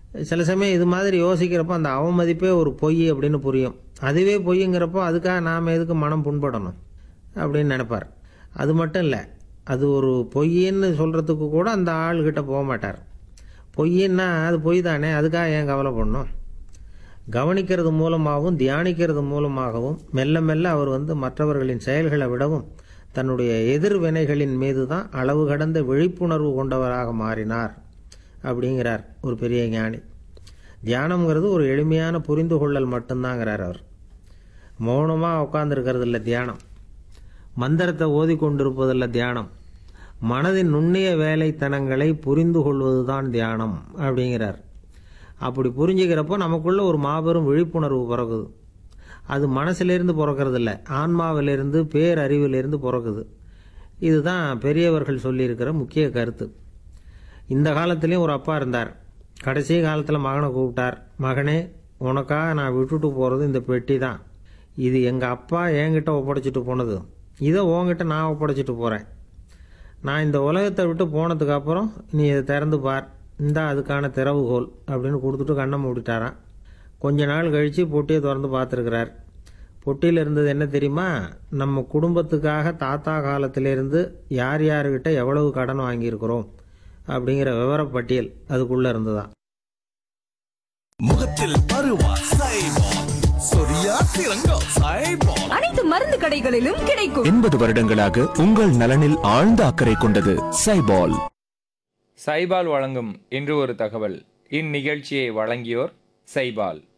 சில சமயம் இது மாதிரி யோசிக்கிறப்போ அந்த அவமதிப்பே ஒரு பொய் அப்படின்னு புரியும் அதுவே பொய்ங்கிறப்போ அதுக்காக நாம் எதுக்கு மனம் புண்படணும் அப்படின்னு நினைப்பார் அது மட்டும் இல்லை அது ஒரு பொய்ன்னு சொல்கிறதுக்கு கூட அந்த ஆள்கிட்ட போக மாட்டார் பொய்ன்னா அது பொய் தானே அதுக்காக ஏன் கவலைப்படணும் கவனிக்கிறது மூலமாகவும் தியானிக்கிறது மூலமாகவும் மெல்ல மெல்ல அவர் வந்து மற்றவர்களின் செயல்களை விடவும் தன்னுடைய எதிர்வினைகளின் மீது தான் அளவு கடந்த விழிப்புணர்வு கொண்டவராக மாறினார் அப்படிங்கிறார் ஒரு பெரிய ஞானி தியானம்ங்கிறது ஒரு எளிமையான புரிந்து கொள்ளல் மட்டும்தாங்கிறார் அவர் மௌனமாக உட்காந்துருக்கிறது இல்லை தியானம் மந்திரத்தை ஓதி கொண்டிருப்பதில்ல தியானம் மனதின் நுண்ணிய வேலைத்தனங்களை புரிந்து கொள்வதுதான் தியானம் அப்படிங்கிறார் அப்படி புரிஞ்சுக்கிறப்போ நமக்குள்ள ஒரு மாபெரும் விழிப்புணர்வு பிறகுது அது மனசிலிருந்து பிறக்கிறது இல்லை ஆன்மாவிலிருந்து பேரறிவிலிருந்து பிறக்குது இதுதான் பெரியவர்கள் சொல்லியிருக்கிற முக்கிய கருத்து இந்த காலத்துலேயும் ஒரு அப்பா இருந்தார் கடைசி காலத்தில் மகனை கூப்பிட்டார் மகனே உனக்காக நான் விட்டுட்டு போகிறது இந்த பெட்டி தான் இது எங்கள் அப்பா என்கிட்ட ஒப்படைச்சிட்டு போனது இதை உன்கிட்ட நான் ஒப்படைச்சிட்டு போகிறேன் நான் இந்த உலகத்தை விட்டு போனதுக்கு அப்புறம் நீ இதை திறந்து பார் இந்தா அதுக்கான திறவுகோல் அப்படின்னு கொடுத்துட்டு கண்ணை மூடிட்டாராம் கொஞ்ச நாள் கழித்து பொட்டியை திறந்து பார்த்துருக்கிறார் பொட்டியில் இருந்தது என்ன தெரியுமா நம்ம குடும்பத்துக்காக தாத்தா காலத்திலிருந்து யார் யாருக்கிட்ட எவ்வளவு கடன் வாங்கியிருக்கிறோம் அப்படிங்கிற விவரப்பட்டியல் அதுக்குள்ளே இருந்துதான் முகத்தில் பருவா சைபால் சொரியா சிறங்கோ சைபால் அனைத்து மருந்து கடைகளிலும் கிடைக்கும் எண்பது வருடங்களாக உங்கள் நலனில் ஆழ்ந்த அக்கறை கொண்டது சைபால் சைபால் வழங்கும் இன்று ஒரு தகவல் இந்நிகழ்ச்சியை வழங்கியோர் சைபால்